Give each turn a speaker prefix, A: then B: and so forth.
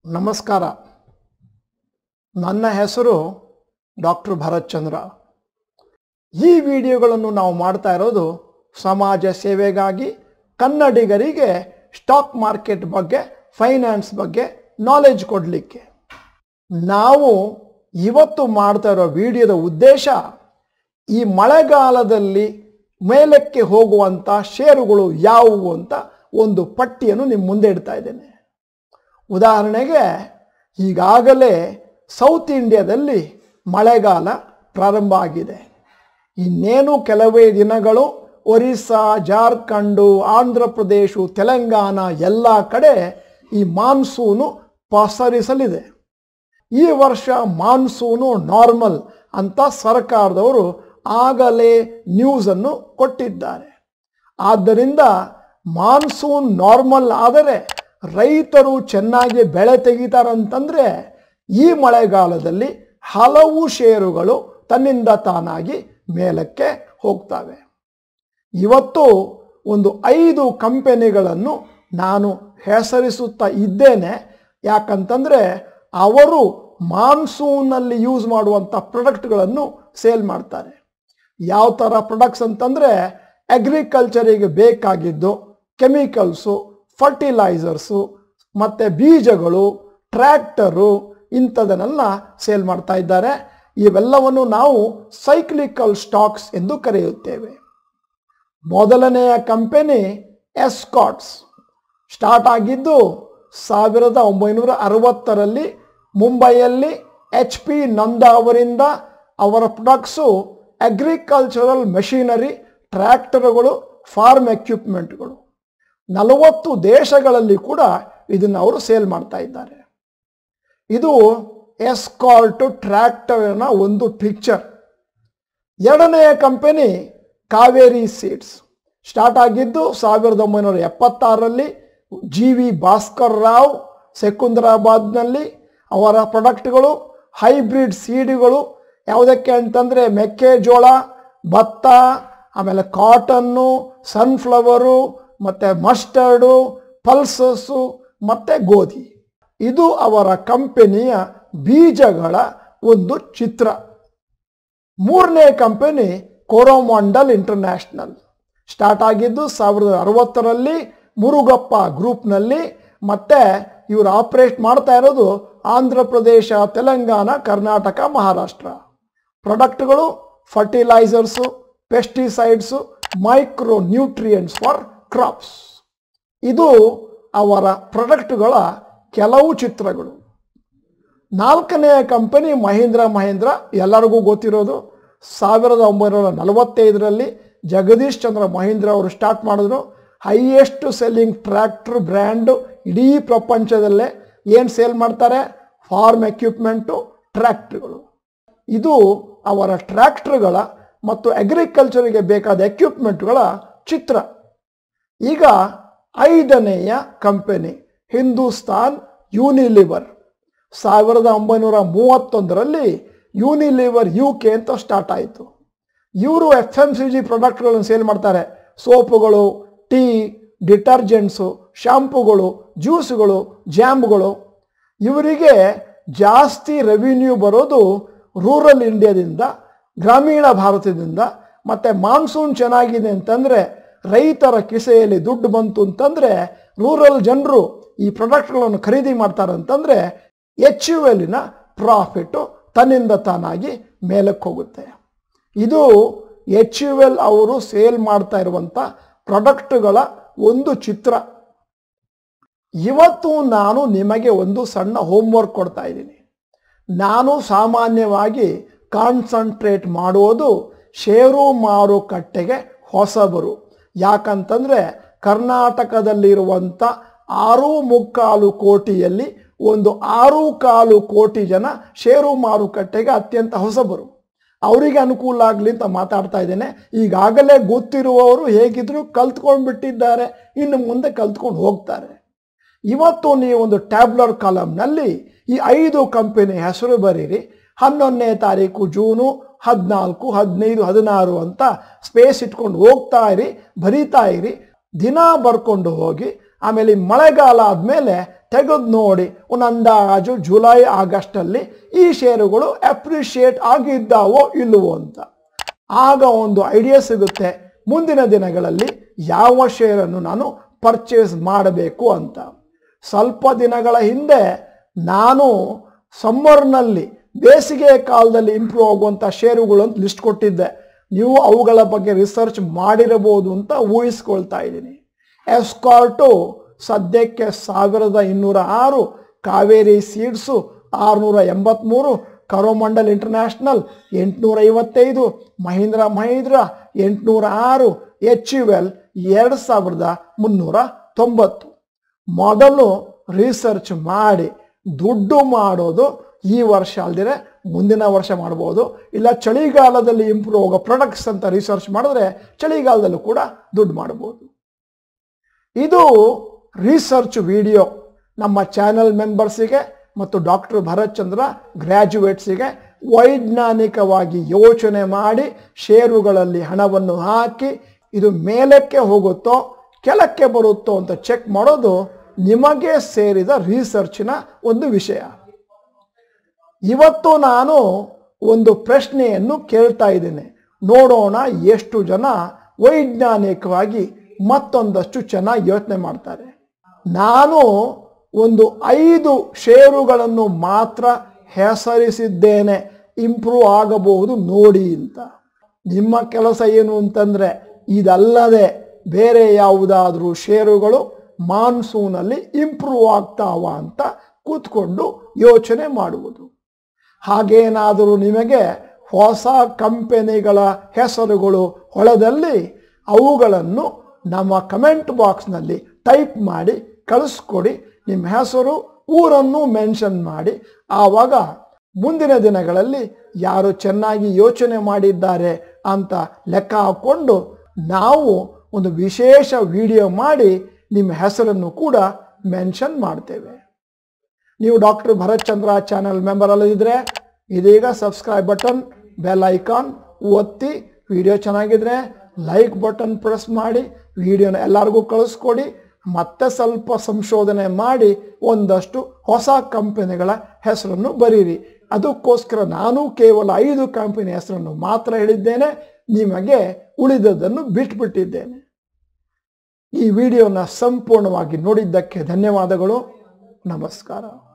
A: ನಮಸ್ಕಾರ ನನ್ನ ಹೆಸರು ಡಾಕ್ಟರ್ ಭರತ್ ಚಂದ್ರ ಈ ವಿಡಿಯೋಗಳನ್ನು ನಾವು ಮಾಡ್ತಾ ಇರೋದು ಸಮಾಜ ಸೇವೆಗಾಗಿ ಕನ್ನಡಿಗರಿಗೆ ಸ್ಟಾಕ್ ಮಾರ್ಕೆಟ್ ಬಗ್ಗೆ ಫೈನಾನ್ಸ್ ಬಗ್ಗೆ ನಾಲೆಜ್ ಕೊಡಲಿಕ್ಕೆ ನಾವು ಇವತ್ತು ಮಾಡ್ತಾ ಇರೋ ವಿಡಿಯೋದ ಉದ್ದೇಶ ಈ ಮಳೆಗಾಲದಲ್ಲಿ ಮೇಲಕ್ಕೆ ಹೋಗುವಂಥ ಷೇರುಗಳು ಯಾವುವು ಅಂತ ಒಂದು ಪಟ್ಟಿಯನ್ನು ನಿಮ್ಮ ಮುಂದೆ ಇಡ್ತಾ ಇದ್ದೇನೆ ಉದಾಹರಣೆಗೆ ಈಗಾಗಲೇ ಸೌತ್ ಇಂಡಿಯಾದಲ್ಲಿ ಮಳೆಗಾಲ ಪ್ರಾರಂಭ ಆಗಿದೆ ಇನ್ನೇನು ಕೆಲವೇ ದಿನಗಳು ಒರಿಸ್ಸಾ ಜಾರ್ಖಂಡು ಆಂಧ್ರ ಪ್ರದೇಶ ತೆಲಂಗಾಣ ಎಲ್ಲ ಕಡೆ ಈ ಮಾನ್ಸೂನು ಪಸರಿಸಲಿದೆ ಈ ವರ್ಷ ಮಾನ್ಸೂನು ನಾರ್ಮಲ್ ಅಂತ ಸರ್ಕಾರದವರು ಆಗಲೇ ನ್ಯೂಸನ್ನು ಕೊಟ್ಟಿದ್ದಾರೆ ಆದ್ದರಿಂದ ಮಾನ್ಸೂನ್ ನಾರ್ಮಲ್ ಆದರೆ ರೈತರು ಚೆನ್ನಾಗಿ ಬೆಳೆ ತೆಗಿತಾರಂತಂದ್ರೆ ಈ ಮಳೆಗಾಲದಲ್ಲಿ ಹಲವು ಷೇರುಗಳು ತನ್ನಿಂದ ತಾನಾಗಿ ಮೇಲಕ್ಕೆ ಹೋಗ್ತವೆ ಇವತ್ತು ಒಂದು ಐದು ಕಂಪೆನಿಗಳನ್ನು ನಾನು ಹೆಸರಿಸುತ್ತಾ ಇದ್ದೇನೆ ಯಾಕಂತಂದರೆ ಅವರು ಮಾನ್ಸೂನಲ್ಲಿ ಯೂಸ್ ಮಾಡುವಂಥ ಪ್ರಾಡಕ್ಟ್ಗಳನ್ನು ಸೇಲ್ ಮಾಡ್ತಾರೆ ಯಾವ ಥರ ಪ್ರಾಡಕ್ಟ್ಸ್ ಅಂತಂದರೆ ಅಗ್ರಿಕಲ್ಚರಿಗೆ ಬೇಕಾಗಿದ್ದು ಕೆಮಿಕಲ್ಸು ಫರ್ಟಿಲೈಸರ್ಸು ಮತ್ತು ಬೀಜಗಳು ಟ್ರ್ಯಾಕ್ಟರು ಇಂಥದನ್ನೆಲ್ಲ ಸೇಲ್ ಮಾಡ್ತಾ ಇದ್ದಾರೆ ಇವೆಲ್ಲವನ್ನು ನಾವು ಸೈಕ್ಲಿಕಲ್ ಸ್ಟಾಕ್ಸ್ ಎಂದು ಕರೆಯುತ್ತೇವೆ ಮೊದಲನೆಯ ಕಂಪೆನಿ ಎಸ್ಕಾಟ್ಸ್ ಸ್ಟಾರ್ಟ್ ಆಗಿದ್ದು ಸಾವಿರದ ಒಂಬೈನೂರ ಅರವತ್ತರಲ್ಲಿ ಮುಂಬೈಯಲ್ಲಿ ಎಚ್ ಪಿ ನಂದಾ ಅವರಿಂದ ಅವರ ಪ್ರೊಡಕ್ಟ್ಸು ಅಗ್ರಿಕಲ್ಚರಲ್ ಮೆಷಿನರಿ ಟ್ರ್ಯಾಕ್ಟರ್ಗಳು ಫಾರ್ಮ್ ಎಕ್ವಿಪ್ಮೆಂಟ್ಗಳು ನಲವತ್ತು ದೇಶಗಳಲ್ಲಿ ಕೂಡ ಇದನ್ನು ಅವರು ಸೇಲ್ ಮಾಡ್ತಾ ಇದ್ದಾರೆ ಇದು ಎಸ್ಕಾಲ್ಟ್ ಟ್ರ್ಯಾಕ್ಟರ್ನ ಒಂದು ಪಿಕ್ಚರ್ ಎರಡನೆಯ ಕಂಪನಿ ಕಾವೇರಿ ಸೀಡ್ಸ್ ಸ್ಟಾರ್ಟ್ ಆಗಿದ್ದು ಸಾವಿರದ ಒಂಬೈನೂರ ಎಪ್ಪತ್ತಾರರಲ್ಲಿ ಜಿ ವಿ ಭಾಸ್ಕರ್ ರಾವ್ ಸೆಕುಂದರಾಬಾದ್ನಲ್ಲಿ ಅವರ ಪ್ರಾಡಕ್ಟ್ಗಳು ಹೈಬ್ರಿಡ್ ಸೀಡುಗಳು ಯಾವುದಕ್ಕೆ ಅಂತಂದರೆ ಮೆಕ್ಕೆಜೋಳ ಭತ್ತ ಆಮೇಲೆ ಕಾಟನ್ನು ಸನ್ಫ್ಲವರು ಮತ್ತು ಮಸ್ಟರ್ಡು ಪಲ್ಸಸ್ಸು ಮತ್ತು ಗೋಧಿ ಇದು ಅವರ ಕಂಪನಿಯ ಬೀಜಗಳ ಒಂದು ಚಿತ್ರ ಮೂರನೇ ಕಂಪನಿ ಕೋರೋಮಾಂಡಲ್ ಇಂಟರ್ನ್ಯಾಷನಲ್ ಸ್ಟಾರ್ಟ್ ಆಗಿದ್ದು ಸಾವಿರದ ಅರವತ್ತರಲ್ಲಿ ಮುರುಗಪ್ಪ ಗ್ರೂಪ್ನಲ್ಲಿ ಮತ್ತೆ ಇವರು ಆಪರೇಟ್ ಮಾಡ್ತಾ ಇರೋದು ಆಂಧ್ರ ಪ್ರದೇಶ ತೆಲಂಗಾಣ ಕರ್ನಾಟಕ ಮಹಾರಾಷ್ಟ್ರ ಪ್ರಾಡಕ್ಟ್ಗಳು fertilisers pesticides micro nutrients for crops ಇದು ಅವರ ಪ್ರಾಡಕ್ಟ್ಗಳ ಕೆಲವು ಚಿತ್ರಗಳು ನಾಲ್ಕನೆಯ ಕಂಪನಿ ಮಹೀಂದ್ರ ಮಹೀಂದ್ರ ಎಲ್ಲರಿಗೂ ಗೊತ್ತಿರೋದು ಸಾವಿರದ ಒಂಬೈನೂರ ನಲವತ್ತೈದರಲ್ಲಿ ಜಗದೀಶ್ ಚಂದ್ರ ಮಹೀಂದ್ರ ಅವರು ಸ್ಟಾರ್ಟ್ ಮಾಡಿದ್ರು ಹೈಯೆಸ್ಟ್ ಸೆಲ್ಲಿಂಗ್ ಟ್ರ್ಯಾಕ್ಟರ್ ಬ್ರ್ಯಾಂಡು ಇಡೀ ಪ್ರಪಂಚದಲ್ಲೇ ಏನು ಸೇಲ್ ಮಾಡ್ತಾರೆ ಫಾರ್ಮ್ ಎಕ್ವಿಪ್ಮೆಂಟು ಟ್ರ್ಯಾಕ್ಟರ್ಗಳು ಇದು ಅವರ ಟ್ರ್ಯಾಕ್ಟರ್ಗಳ ಮತ್ತು ಅಗ್ರಿಕಲ್ಚರಿಗೆ ಬೇಕಾದ ಎಕ್ವಿಪ್ಮೆಂಟ್ಗಳ ಚಿತ್ರ ಈಗ ಐದನೆಯ ಕಂಪನಿ ಹಿಂದೂಸ್ತಾನ್ ಯೂನಿಲಿವರ್ ಸಾವಿರದ ಒಂಬೈನೂರ ಮೂವತ್ತೊಂದರಲ್ಲಿ ಯೂನಿಲಿವರ್ ಯು ಕೆ ಅಂತ ಸ್ಟಾರ್ಟ್ ಆಯಿತು ಇವರು ಎಫ್ ಎಮ್ ಸಿ ಜಿ ಪ್ರಾಡಕ್ಟ್ಗಳನ್ನು ಸೇಲ್ ಮಾಡ್ತಾರೆ ಸೋಪುಗಳು ಟೀ ಡಿಟರ್ಜೆಂಟ್ಸು ಶಾಂಪುಗಳು ಜ್ಯೂಸ್ಗಳು ಜಾಮ್ಗಳು ಇವರಿಗೆ ಜಾಸ್ತಿ ರೆವಿನ್ಯೂ ಬರೋದು ರೂರಲ್ ಇಂಡಿಯಾದಿಂದ ಗ್ರಾಮೀಣ ಭಾರತದಿಂದ ಮತ್ತು ಮಾನ್ಸೂನ್ ಚೆನ್ನಾಗಿದೆ ಅಂತಂದರೆ ರೈತರ ಕಿಸೆಯಲ್ಲಿ ದುಡ್ಡು ಬಂತು ಅಂತಂದರೆ ರೂರಲ್ ಜನರು ಈ ಪ್ರಾಡಕ್ಟ್ಗಳನ್ನು ಖರೀದಿ ಮಾಡ್ತಾರೆ ಅಂತಂದರೆ ಎಚ್ ಯು ಎಲ್ಲಿನ ಪ್ರಾಫಿಟ್ಟು ತನ್ನಿಂದ ತಾನಾಗಿ ಮೇಲಕ್ಕೆ ಹೋಗುತ್ತೆ ಇದು ಎಚ್ ಯು ಎಲ್ ಅವರು ಸೇಲ್ ಮಾಡ್ತಾ ಇರುವಂಥ ಪ್ರಾಡಕ್ಟ್ಗಳ ಒಂದು ಚಿತ್ರ ಇವತ್ತು ನಾನು ನಿಮಗೆ ಒಂದು ಸಣ್ಣ ಹೋಮ್ವರ್ಕ್ ಕೊಡ್ತಾ ಇದ್ದೀನಿ ನಾನು ಸಾಮಾನ್ಯವಾಗಿ ಕಾನ್ಸಂಟ್ರೇಟ್ ಮಾಡುವುದು ಷೇರು ಮಾರುಕಟ್ಟೆಗೆ ಹೊಸಬರು ಯಾಕಂತಂದರೆ ಕರ್ನಾಟಕದಲ್ಲಿರುವಂಥ ಆರು ಮುಕ್ಕಾಲು ಕೋಟಿಯಲ್ಲಿ ಒಂದು ಆರು ಕಾಲು ಕೋಟಿ ಜನ ಷೇರು ಮಾರುಕಟ್ಟೆಗೆ ಅತ್ಯಂತ ಹೊಸಬರು ಅವರಿಗೆ ಅನುಕೂಲ ಆಗಲಿ ಅಂತ ಮಾತಾಡ್ತಾ ಇದ್ದೇನೆ ಈಗಾಗಲೇ ಗೊತ್ತಿರುವವರು ಹೇಗಿದ್ರು ಕಲ್ತ್ಕೊಂಡು ಬಿಟ್ಟಿದ್ದಾರೆ ಇನ್ನು ಮುಂದೆ ಕಲ್ತ್ಕೊಂಡು ಹೋಗ್ತಾರೆ ಇವತ್ತು ನೀವು ಒಂದು ಟ್ಯಾಬ್ಲರ್ ಕಾಲಮ್ನಲ್ಲಿ ಈ ಐದು ಕಂಪನಿ ಹೆಸರು ಬರೀರಿ ಹನ್ನೊಂದನೇ ತಾರೀಕು ಜೂನು ಹದಿನಾಲ್ಕು ಹದಿನೈದು ಹದಿನಾರು ಅಂತ ಸ್ಪೇಸ್ ಇಟ್ಕೊಂಡು ಹೋಗ್ತಾ ಇರಿ ಬರೀತಾ ಇರಿ ದಿನ ಬರ್ಕೊಂಡು ಹೋಗಿ ಆಮೇಲೆ ಈ ಮಳೆಗಾಲ ಆದಮೇಲೆ ತೆಗೆದು ನೋಡಿ ಒಂದು ಅಂದಾಜು ಜುಲೈ ಆಗಸ್ಟಲ್ಲಿ ಈ ಷೇರುಗಳು ಅಪ್ರಿಷಿಯೇಟ್ ಆಗಿದ್ದಾವೋ ಇಲ್ಲವೋ ಅಂತ ಆಗ ಒಂದು ಐಡಿಯಾ ಸಿಗುತ್ತೆ ಮುಂದಿನ ದಿನಗಳಲ್ಲಿ ಯಾವ ಶೇರನ್ನು ನಾನು ಪರ್ಚೇಸ್ ಮಾಡಬೇಕು ಅಂತ ಸ್ವಲ್ಪ ದಿನಗಳ ಹಿಂದೆ ನಾನು ಸಮ್ಮರ್ನಲ್ಲಿ ಬೇಸಿಗೆ ಕಾಲದಲ್ಲಿ ಇಂಪ್ರೂವ್ ಆಗುವಂಥ ಷೇರುಗಳು ಅಂತ ಲಿಸ್ಟ್ ಕೊಟ್ಟಿದ್ದೆ ನೀವು ಅವುಗಳ ಬಗ್ಗೆ ರಿಸರ್ಚ್ ಮಾಡಿರಬಹುದು ಅಂತ ಊಹಿಸ್ಕೊಳ್ತಾ ಇದ್ದೀನಿ ಎಸ್ಕಾರ್ಟು ಸದ್ಯಕ್ಕೆ ಸಾವಿರದ ಇನ್ನೂರ ಆರು ಕಾವೇರಿ ಸೀಡ್ಸು ಆರುನೂರ ಎಂಬತ್ತ್ಮೂರು ಕರೋಮಂಡಲ್ ಇಂಟರ್ನ್ಯಾಷನಲ್ ಎಂಟುನೂರ ಐವತ್ತೈದು ಮಹೀಂದ್ರ ಮಹೀಂದ್ರ ಎಂಟುನೂರ ಆರು ಎಚ್ ಯು ಎಲ್ ಎರಡು ಸಾವಿರದ ಮುನ್ನೂರ ತೊಂಬತ್ತು ಮೊದಲು ರಿಸರ್ಚ್ ಮಾಡಿ ದುಡ್ಡು ಮಾಡೋದು ಈ ವರ್ಷ ಅಲ್ದಿರೆ ಮುಂದಿನ ವರ್ಷ ಮಾಡ್ಬೋದು ಇಲ್ಲ ಚಳಿಗಾಲದಲ್ಲಿ ಇಂಪ್ರೂವ್ ಆಗೋ ಪ್ರಾಡಕ್ಟ್ಸ್ ಅಂತ ರಿಸರ್ಚ್ ಮಾಡಿದ್ರೆ ಚಳಿಗಾಲದಲ್ಲೂ ಕೂಡ ದುಡ್ಡು ಮಾಡ್ಬೋದು ಇದು ರಿಸರ್ಚ್ ವಿಡಿಯೋ ನಮ್ಮ ಚಾನೆಲ್ ಮೆಂಬರ್ಸಿಗೆ ಮತ್ತು ಡಾಕ್ಟರ್ ಭರತ್ ಚಂದ್ರ ಗ್ರ್ಯಾಜುಯೇಟ್ಸಿಗೆ ವೈಜ್ಞಾನಿಕವಾಗಿ ಯೋಚನೆ ಮಾಡಿ ಷೇರುಗಳಲ್ಲಿ ಹಣವನ್ನು ಹಾಕಿ ಇದು ಮೇಲಕ್ಕೆ ಹೋಗುತ್ತೋ ಕೆಳಕ್ಕೆ ಬರುತ್ತೋ ಅಂತ ಚೆಕ್ ಮಾಡೋದು ನಿಮಗೆ ಸೇರಿದ ರಿಸರ್ಚಿನ ಒಂದು ವಿಷಯ ಇವತ್ತು ನಾನು ಒಂದು ಪ್ರಶ್ನೆಯನ್ನು ಕೇಳ್ತಾ ಇದ್ದೇನೆ ನೋಡೋಣ ಎಷ್ಟು ಜನ ವೈಜ್ಞಾನಿಕವಾಗಿ ಮತ್ತೊಂದಷ್ಟು ಚೆನ್ನಾಗಿ ಯೋಚನೆ ಮಾಡ್ತಾರೆ ನಾನು ಒಂದು ಐದು ಷೇರುಗಳನ್ನು ಮಾತ್ರ ಹೆಸರಿಸಿದ್ದೇನೆ ಇಂಪ್ರೂವ್ ಆಗಬಹುದು ನೋಡಿ ಅಂತ ನಿಮ್ಮ ಕೆಲಸ ಏನು ಅಂತಂದ್ರೆ ಇದಲ್ಲದೆ ಬೇರೆ ಯಾವುದಾದ್ರೂ ಷೇರುಗಳು ಮಾನ್ಸೂನಲ್ಲಿ ಇಂಪ್ರೂವ್ ಆಗ್ತಾವ ಅಂತ ಕೂತ್ಕೊಂಡು ಯೋಚನೆ ಮಾಡುವುದು ಹಾಗೇನಾದರೂ ನಿಮಗೆ ಹೊಸ ಕಂಪೆನಿಗಳ ಹೆಸರುಗಳು ಹೊಳದಲ್ಲಿ ಅವುಗಳನ್ನು ನಮ್ಮ ಕಮೆಂಟ್ ಬಾಕ್ಸ್ನಲ್ಲಿ ಟೈಪ್ ಮಾಡಿ ಕಳಿಸ್ಕೊಡಿ ನಿಮ್ಮ ಹೆಸರು ಊರನ್ನು ಮೆನ್ಷನ್ ಮಾಡಿ ಆವಾಗ ಮುಂದಿನ ದಿನಗಳಲ್ಲಿ ಯಾರು ಚೆನ್ನಾಗಿ ಯೋಚನೆ ಮಾಡಿದ್ದಾರೆ ಅಂತ ಲೆಕ್ಕ ಹಾಕ್ಕೊಂಡು ನಾವು ಒಂದು ವಿಶೇಷ ವಿಡಿಯೋ ಮಾಡಿ ನಿಮ್ಮ ಹೆಸರನ್ನು ಕೂಡ ಮೆನ್ಷನ್ ಮಾಡ್ತೇವೆ ನೀವು doctor Bharat Chandra channel member ಅಲ್ಲದಿದ್ರೆ ಇದೀಗ ಸಬ್ಸ್ಕ್ರೈಬ್ ಬಟನ್ ಬೆಲ್ ಐಕಾನ್ ಒತ್ತಿ ವಿಡಿಯೋ ಚೆನ್ನಾಗಿದ್ರೆ ಲೈಕ್ ಬಟನ್ ಪ್ರೆಸ್ ಮಾಡಿ ವಿಡಿಯೋನ ಎಲ್ಲರಿಗೂ ಕಳಿಸ್ಕೊಡಿ ಮತ್ತೆ ಸ್ವಲ್ಪ ಸಂಶೋಧನೆ ಮಾಡಿ ಒಂದಷ್ಟು ಹೊಸ ಕಂಪನಿಗಳ ಹೆಸರನ್ನು ಬರೀರಿ ಅದಕ್ಕೋಸ್ಕರ ನಾನು ಕೇವಲ ಐದು ಕಂಪನಿ ಹೆಸರನ್ನು ಮಾತ್ರ ಹೇಳಿದ್ದೇನೆ ನಿಮಗೆ ಉಳಿದದನ್ನು ಬಿಟ್ಬಿಟ್ಟಿದ್ದೇನೆ ಈ ವಿಡಿಯೋನ ಸಂಪೂರ್ಣವಾಗಿ ನೋಡಿದ್ದಕ್ಕೆ ಧನ್ಯವಾದಗಳು ನಮಸ್ಕಾರ